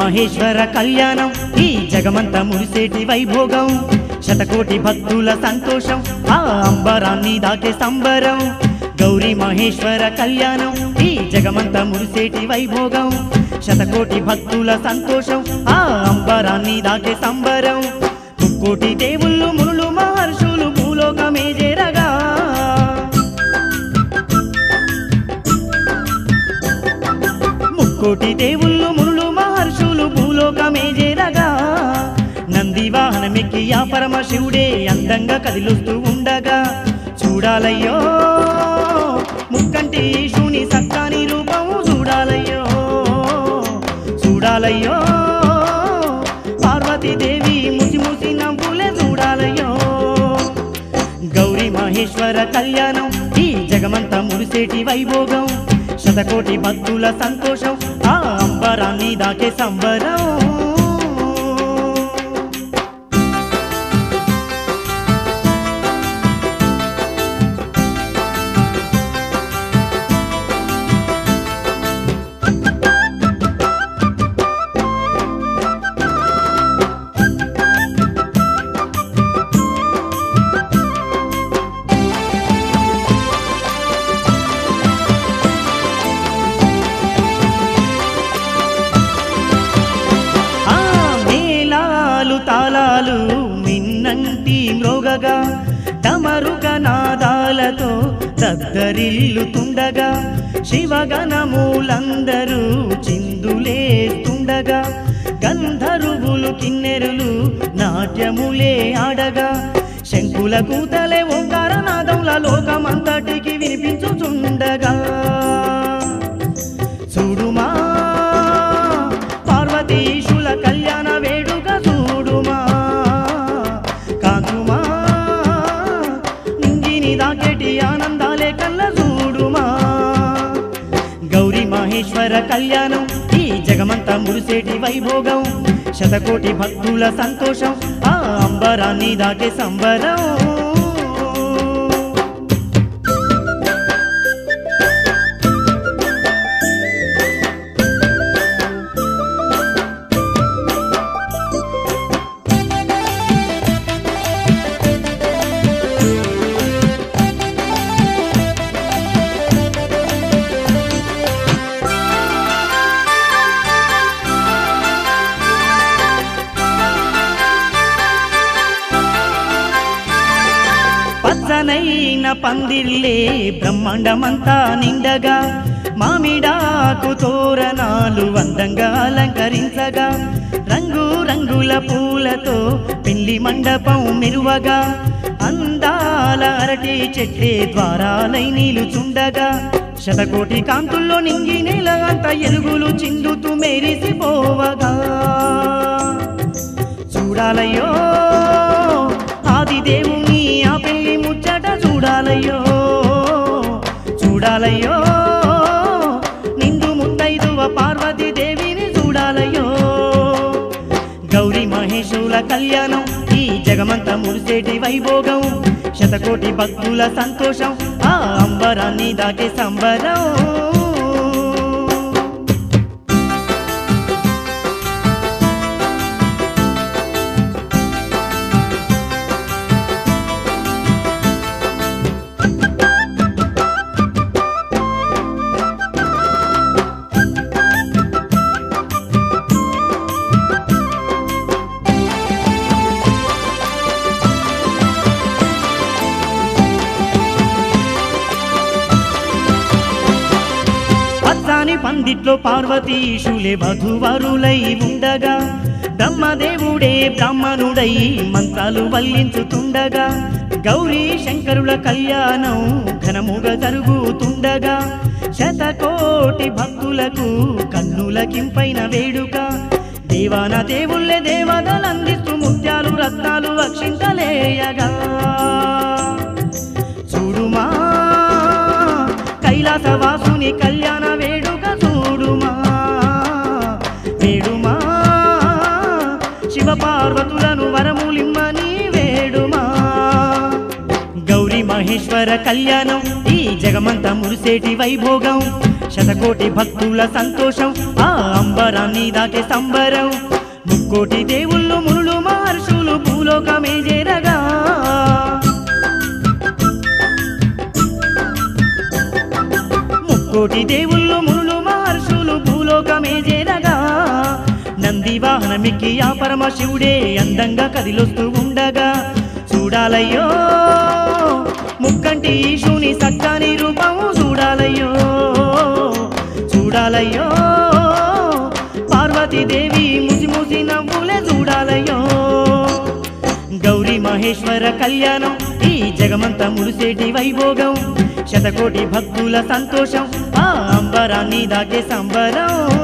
మహేశ్వర కళ్యాణం ఈ జగమంత మురిసేటి వైభోగం శతకోటి భక్తుల సంతోషం ఆ అంబరాన్ని దాకే సంబరం గౌరీ మహేశ్వర కళ్యాణం ఈ జగమంత మురిసేటి వైభోగం శతకోటి భక్తుల సంతోషం ఆ అంబరాన్ని దాకే సంబరం ముక్కోటి దేవుళ్ళు మునులు మహర్షులు భూలోకమే చేరగా ముక్కోటి దేవుళ్ళు మునులు మహర్షులు భూలోకమే చేరగా నంది వాహనమెక్కి ఆ పరమశివుడే అందంగా కదిలుస్తూ ఉండగా చూడాలయ్యో ముక్కంటి ఈశుని సక్కాని రూపం చూడాలయ్యో చూడాలయ్యో పార్వతీదేవి ముసి ముసి నవ్వులే చూడాలయ్యో గౌరీ మహేశ్వర కళ్యాణం ఈ జగమంత మురిసేటి వైభోగం శతకోటి భక్తుల సంతోషం ఆ అంబరాన్ని దాకే సంబరం ఆ మేళాలు తాళాలు మిన్నంటి మ్రోగగా తమరుక నాదాలతో దద్దరిల్లుతుండగా శివగణములందరూ చిందులేస్తుండగా గంధర్వులు కిన్నెరులు నాట్యములే ఆడగా శంకుల కూతలే ఓంకార నాదంల లోకమంతటికి వినిపించుచుండగా చూడుమా పార్వతీశుల కళ్యాణ వేడుక చూడుమా కాకుమా నింగిని దాకెటి ఆనందాలే కళ్ళ చూడుమా గౌరీ మహేశ్వర కళ్యాణం ఈ జగమంత మురిసేటి వైభోగం శతకోటి భక్తుల సంతోషం ఆ అంబరాన్ని దాకే సంబరం పచ్చనైన పందిర్లే బ్రహ్మాండమంతా నిండగా మామిడాకు తోరణాలు అందంగా అలంకరించగా రంగు రంగుల పూలతో పెళ్లి మండపం మెరువగా అందాల అరటి చెట్లే ద్వారాలై నిలుచుండగా శతకోటి కాంతుల్లో నింగి నేల అంత ఎలుగులు చిందుతూ మెరిసిపోవగా చూడాలయ్యో ఆది దేవుని ఆ పెళ్లి ముచ్చట చూడాలయ్యో చూడాలయ్యో నిండు ముత్తైదువ పార్వతీ దేవిని చూడాలయ్యో గౌరీ మహేశుల కళ్యాణం ఈ జగమంత మురిసేటి వైభోగం శతకోటి భక్తుల సంతోషం ఆ అంబరాన్ని దాకే సంబరం పచ్చాని పందిట్లో పార్వతీశులే వధువరులై ఉండగా బ్రహ్మదేవుడే బ్రాహ్మణుడై మంత్రాలు వల్లించుతుండగా గౌరీ శంకరుల కళ్యాణం ఘనముగా జరుగుతుండగా శతకోటి భక్తులకు కన్నులకింపైన వేడుక దేవాన దేవుళ్ళే దేవతలందిస్తూ ముత్యాలు రత్నాలు అక్షింతలేయగా చూడుమా కైలాసవాసుని కళ్యాణ వేడుక చూడుమా వేడుమా శివ పార్వతులను వరములిమ్మని వేడుమా గౌరీ మహేశ్వర మహేశ్వర కళ్యాణం ఈ జగమంత మురిసేటి వైభోగం శతకోటి భక్తుల సంతోషం ఆ అంబరాన్ని దాకే సంబరం ముక్కోటి దేవుళ్ళు మునులు మహర్షులు భూలోకమే చేరగా ముక్కోటి దేవుళ్ళు మునులు మహర్షులు భూలోకమే చేరగా నంది వాహనమిక్కి ఆ పరమశివుడే అందంగా కదిలొస్తూ ఉండగా చూడాలయ్యో ముక్కంటి ఈశుని సక్కని రూపం చూడాలయ్యో చూడాలయ్యో పార్వతీదేవి ముసి ముసి నవ్వులే చూడాలయ్యో గౌరీ మహేశ్వర కళ్యాణం ఈ జగమంత మురిసేటి వైభోగం శతకోటి భక్తుల సంతోషం ఆ అంబరాన్ని దాకే సంబరం